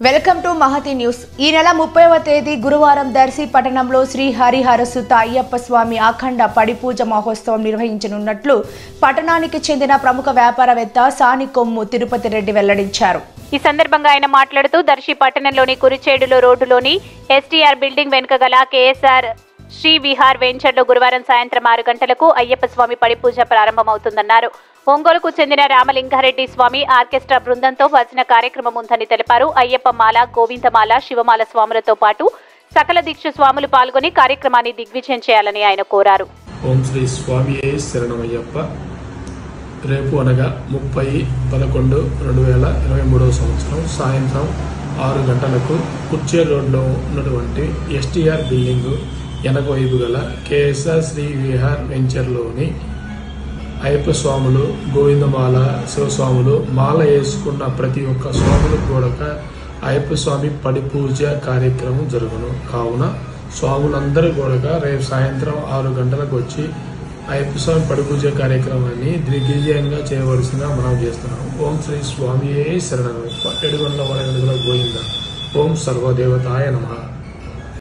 welcome to Mahathi news ఈ నెల ముప్పైవ తేదీ గురువారం దర్శి పట్టణంలో శ్రీ హరిహర సుత అయ్యప్ప స్వామి అఖండ పడిపూజ మహోత్సవం నిర్వహించనున్నట్లు పట్టణానికి చెందిన ప్రముఖ వ్యాపారవేత్త సాని కొమ్ము తిరుపతి రెడ్డి వెల్లడించారు ఈ సందర్భంగా ఆయన మాట్లాడుతూ దర్శి పట్టణంలోని కురిచేడులో రోడ్డులోని ఎస్టీఆర్ బిల్డింగ్ వెనుక గల కేఎస్ఆర్ శ్రీ విహార్ వెంచర్లో గురువారం సాయంత్రం ఆరు గంటలకు అయ్యప్ప స్వామి పడి పూజ ప్రారంభమవుతుందన్నారు ఒంగోలుకు చెందిన రామలింగారెడ్డి స్వామి ఆర్కెస్ట్రా బృందంతో వచ్చిన కార్యక్రమం ఉందని తెలిపారు అయ్యప్ప మాల గోవిందమాల శివమాల స్వాములతో పాటు సకల దీక్ష స్వాములు పాల్గొని కార్యక్రమాన్ని దిగ్విజయం చేయాలని ఆయన కోరారు ఓం శ్రీ స్వామియే శరణమయ్యప్ప రేపు అనగా ముప్పై పదకొండు రెండు వేల ఇరవై మూడవ సంవత్సరం సాయంత్రం ఆరు గంటలకు కుర్చే రోడ్లో ఉన్నటువంటి ఎస్టీఆర్ బిల్డింగు వెనక వైపు గల కేఎస్ఆర్ శ్రీ విహార్ వెంచర్లోని అయ్యప్ప స్వాములు గోవిందమాల శివస్వాములు మాల వేసుకున్న ప్రతి ఒక్క స్వాములు కూడా అయ్యప్ప స్వామి పడి పూజ కార్యక్రమం జరుగును కావున స్వాములందరూ కూడా రేపు సాయంత్రం ఆరు గంటలకు వచ్చి అయ్యప్ప స్వామి పడి పూజ కార్యక్రమాన్ని దిగ్విజయంగా చేయవలసిందిగా మనం చేస్తున్నాం ఓం శ్రీ స్వామియే శరణమయ్యప్ప ఎడుగొండ వరగడుగుల గోవింద ఓం సర్వదేవతాయ నమః